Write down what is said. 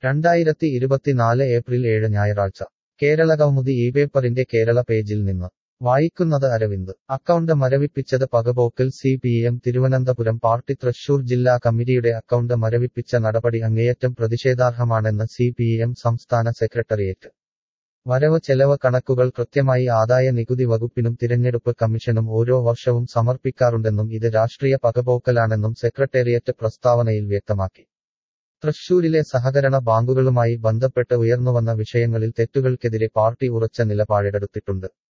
രണ്ടായിരത്തി ഇരുപത്തിനാല് ഏപ്രിൽ ഏഴ് ഞായറാഴ്ച കേരളകൗമുദി ഈ പേപ്പറിന്റെ കേരള പേജിൽ നിന്ന് വായിക്കുന്നത് അരവിന്ദ് അക്കൗണ്ട് മരവിപ്പിച്ചത് പകപോക്കൽ C P M Thiruvananthapuram party Thrissur ജില്ലാ കമ്മിറ്റിയുടെ അക്കൗണ്ട് മരവിപ്പിച്ച നടപടി അങ്ങേയറ്റം പ്രതിഷേധാർഹമാണെന്ന് സി പി എം സംസ്ഥാന സെക്രട്ടറിയേറ്റ് വരവ് ചെലവ് കണക്കുകൾ കൃത്യമായി ആദായ നികുതി വകുപ്പിനും തിരഞ്ഞെടുപ്പ് കമ്മീഷനും ഓരോ വർഷവും സമർപ്പിക്കാറുണ്ടെന്നും ഇത് രാഷ്ട്രീയ പകപോക്കലാണെന്നും സെക്രട്ടേറിയറ്റ് പ്രസ്താവനയിൽ വ്യക്തമാക്കി തൃശൂരിലെ സഹകരണ ബാങ്കുകളുമായി ബന്ധപ്പെട്ട് ഉയർന്നുവന്ന വിഷയങ്ങളിൽ തെറ്റുകൾക്കെതിരെ പാർട്ടി ഉറച്ച നിലപാടെടുത്തിട്ടുണ്ട്